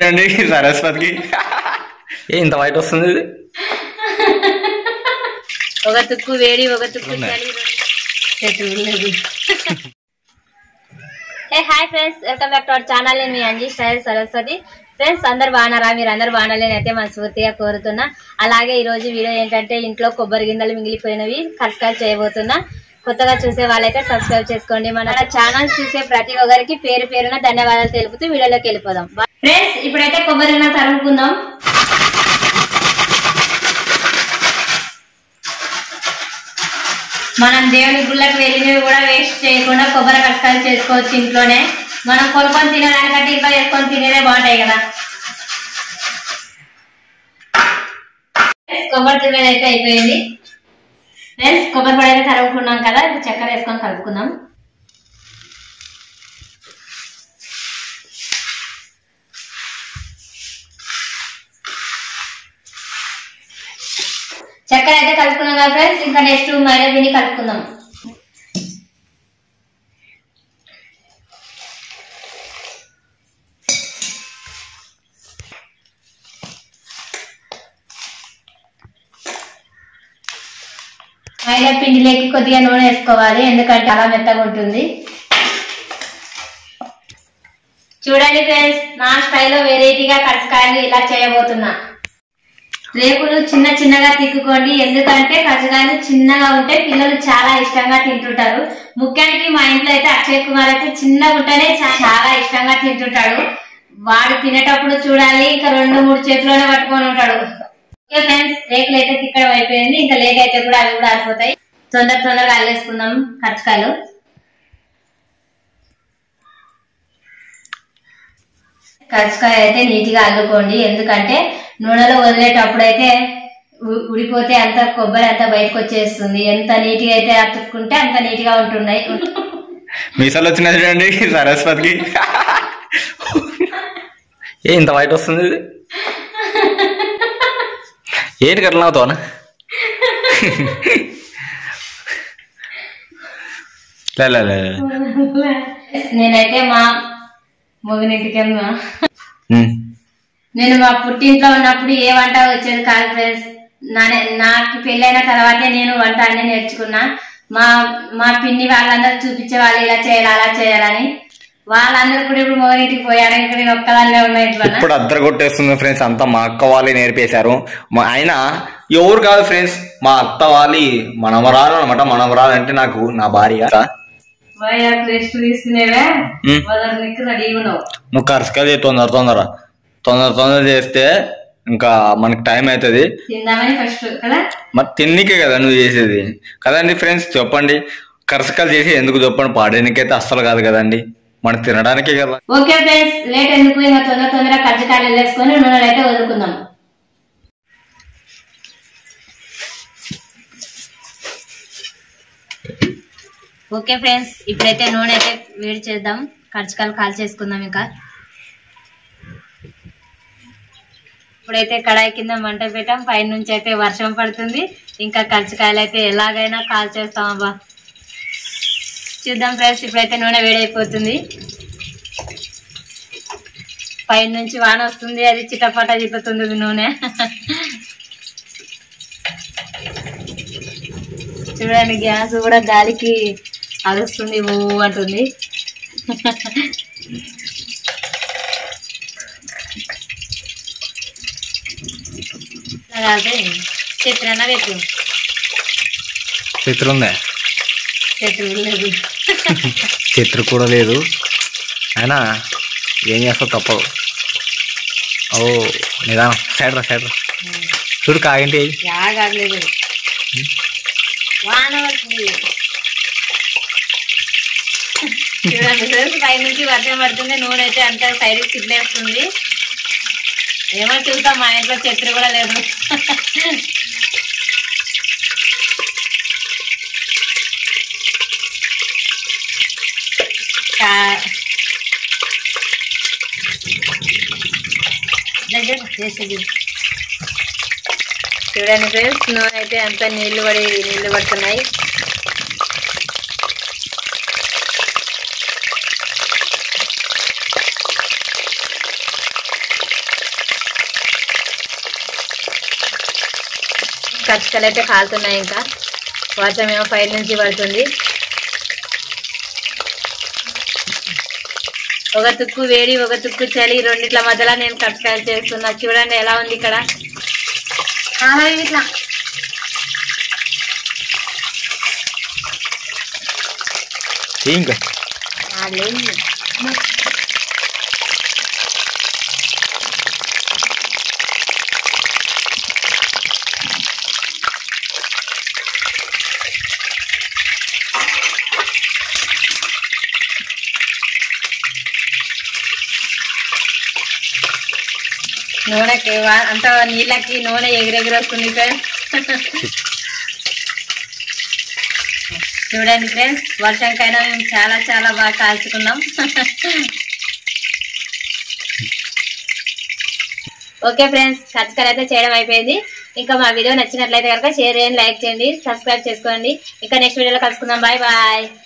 అండి సరస్వతికి ఏ ఇంత వైట్ వస్తుంది ఇది ఒక తుక్కు వేడి ఒక తుక్కు చలి శత్రువులు లేదు ఏ hi friends welcome back to our channel నేను మీ అంజీ స్టైల్ సరస్వతి ఫ్రెండ్స్ అందరు బాగున్నారా మీరు అందరు బాగుండాలని అయితే మనస్ఫూర్తిగా కోరుతున్నా అలాగే ఈ రోజు వీడియో ఏంటంటే ఇంట్లో కొబ్బరి గింజలు మిగిలిపోయినవి కరకాలు చేయబోతున్నా కొత్తగా చూసే వాళ్ళైతే సబ్స్క్రైబ్ చేసుకోండి మన ఛానల్ చూసే ప్రతి ఒక్కరికి పేరు పేరున ధన్యవాదాలు తెలుపుతూ వీడియోలోకి వెళ్ళిపోదాం ఫ్రెండ్స్ ఇప్పుడైతే కొబ్బరి గింజలు తరుముకుందాం మనం దేవుని గుళ్ళకి వెళ్ళినవి కూడా వేస్ట్ చేయకుండా కొబ్బరి కష్టాలు చేసుకోవచ్చు ఇంట్లోనే మనం కొనుక్కొని తినడానికంటే ఇంట్లో చేసుకొని తినేదే బాగుంటాయి కదా Friends, కొబ్బరి తురిమేది అయితే అయిపోయింది ఫ్రెండ్స్ కొబ్బరి పొడి అయితే తరుగుకున్నాం కదా ఇప్పుడు చక్కెర వేసుకొని కలుపుకుందాం చక్కెర అయితే కలుపుకున్నాం కదా ఫ్రెండ్స్ ఇంకా నెక్స్ట్ మైదా పిండి కలుపుకుందాం మైదా పిండిలోకి కొద్దిగా నూనె వేసుకోవాలి ఎందుకంటే అలా మెత్తగా ఉంటుంది చూడండి ఫ్రెండ్స్ నా స్టైల్లో వెరైటీగా కరసకాయలు ఇలా చేయబోతున్నా రేకులు చిన్న చిన్నగా తిక్కుకోండి ఎందుకంటే కజ్జకాయలు చిన్నగా ఉంటే పిల్లలు చాలా ఇష్టంగా తింటుంటారు ముఖ్యానికి మా ఇంట్లో అయితే అక్షయ్ కుమార్ అయితే చిన్నగా ఉంటేనే చా- చాలా ఇష్టంగా తింటుంటాడు వాడు తినేటప్పుడు చూడాలి ఇంకా రెండు మూడు చేతిలోనే పట్టుకొని ఉంటాడు ఓకే ఫ్రెండ్స్ రేకులు అయితే తిక్కడం అయిపోయింది ఇంకా లేట్ అయితే కూడా అవి కూడా ఆరిపోతాయి తొందర తొందరగా అల్లేసుకుందాం కరచకాయలు కరచకాయ అయితే నీట్గా అల్లుకోండి ఎందుకంటే నూనెలో వదిలేటప్పుడు అయితే ఉ- ఉడిపోతే అంత కొబ్బరి అంత బయటకు వచ్చేస్తుంది ఎంత నీట్గా అయితే అతుక్కుంటే అంత నీట్గా ఉంటున్నాయి మీసాలు వచ్చినాయి చూడండి సరస్వతికి ఏ ఇంత వైట్ వస్తుంది ఇది ఏంటి కట్లా అవుతావా లే లే, లే, లే. నేనైతే మా మొగనింటికి వెళ్తున్నా ఉమ్. నేను మా పుట్టింట్లో ఉన్నప్పుడు ఏ వంట వచ్చేది కాదు ఫ్రెండ్స్ నానే నాకు పెళ్ళైన తర్వాతే నేను వంట అన్ని నేర్చుకున్నా మా మా పిన్ని వాళ్ళందరూ చూపించే వాళ్ళు ఇలా చేయాలి అలా చేయాలని వాళ్ళందరూ కూడా ఇప్పుడు మొగనింటికి పోయారు ఇక్కడ నేను ఒక్కదాన్నే ఉన్నా ఇంట్లో ఇప్పుడు అద్దరు కొట్టేస్తుంది ఫ్రెండ్స్ అంతా మా అక్క వాళ్ళే నేర్పేశారు మా ఆయన ఎవరు కాదు ఫ్రెండ్స్ మా అత్త వాళ్ళి మనమరాలు అనమాట మనమరాలు అంటే నాకు నా భార్య రెస్ట్ తీసుకునేవే ఉమ్. వదలనికి రెడీగా ఉన్నావు నువ్వు కరసకాయ తొందర తొందర తొందర తొందర చేస్తే ఇంకా మనకి టైం అవుతుంది తిందామని ఫస్ట్ కదా మరి తిన్నికే కదా నువ్వు చేసేది కదండి ఫ్రెండ్స్ చెప్పండి కరసకాయలు చేసి ఎందుకు చెప్పండి పాడేనికైతే అస్సలు కాదు కదండి మనం తినడానికే కదా ఓకే ఫ్రెండ్స్ లేట్ ఎందుకు ఇంకా తొందర తొందరగా కజ్జికాయలు వెళ్ళేసుకొని నూనె అయితే వదులుకుందాం ఓకే ఫ్రెండ్స్ ఇప్పుడైతే నూనె అయితే వేడి చేద్దాం కజ్జికాయలు కాల్ చేసుకుందాం ఇంకా ఇప్పుడైతే కడాయి కింద మంట పెట్టాం పైన నుంచి అయితే వర్షం పడుతుంది ఇంకా కజ్జికాయలు అయితే ఎలాగైనా కాల్ చేస్తాం అబ్బా చూద్దాం ఫ్రెండ్స్ ఇప్పుడైతే నూనె వేడైపోతుంది పైన నుంచి వాన వస్తుంది అది చిటపట చిట్టుతుంది నూనె చూడండి గ్యాస్ కూడా గాలికి అరుస్తుంది ఊ అంటుంది అలాగే చిత్రాన్న పెట్టు చిత్రం ఉందా శత్రువులు లేదు చిత్ర కూడా లేదు అయినా ఏం చేస్తావు తప్పదు ఓ నిదానం సైడ్ రా సైడ్ రా చూడు కాగింటి యాగలేదు వాన వస్తుంది చూడండి ఫ్రెండ్స్ పై నుంచి వర్షం పడుతుంది నూనె అయితే అంత సైడ్ చిట్లేస్తుంది ఏమో చూద్దాం మా ఇంట్లో చెత్త కూడా లేదు కా- దగ్గర చేసేది చూడండి ఫ్రెండ్స్ నూనె అయితే అంత నీళ్లు పడి నీళ్లు పడుతున్నాయి కచ్చకలు అయితే కాలుతున్నాయి ఇంకా వర్షం ఏమో పైన నుంచి పడుతుంది ఒక తుక్కు వేడి ఒక తుక్కు చలి రెండిట్ల మధ్యలో నేను కచ్చకాయలు చేస్తున్నా చూడండి ఎలా ఉంది ఇక్కడ ఆహా, ఇట్లా ఇంకా లేదు నూనెకి వా- అంత నీళ్ళకి నూనె ఎగిరెగిరి వస్తుంది ఫ్రెండ్స్ చూడండి ఫ్రెండ్స్ వర్షంకైనా మేము చాలా చాలా బాగా కాల్చుకున్నాం ఓకే ఫ్రెండ్స్ కచ్చకర అయితే చేయడం అయిపోయింది ఇంకా మా వీడియో నచ్చినట్లయితే కనుక షేర్ చేయండి లైక్ చేయండి సబ్స్క్రైబ్ చేసుకోండి ఇంకా నెక్స్ట్ వీడియోలో కలుసుకుందాం బాయ్ బాయ్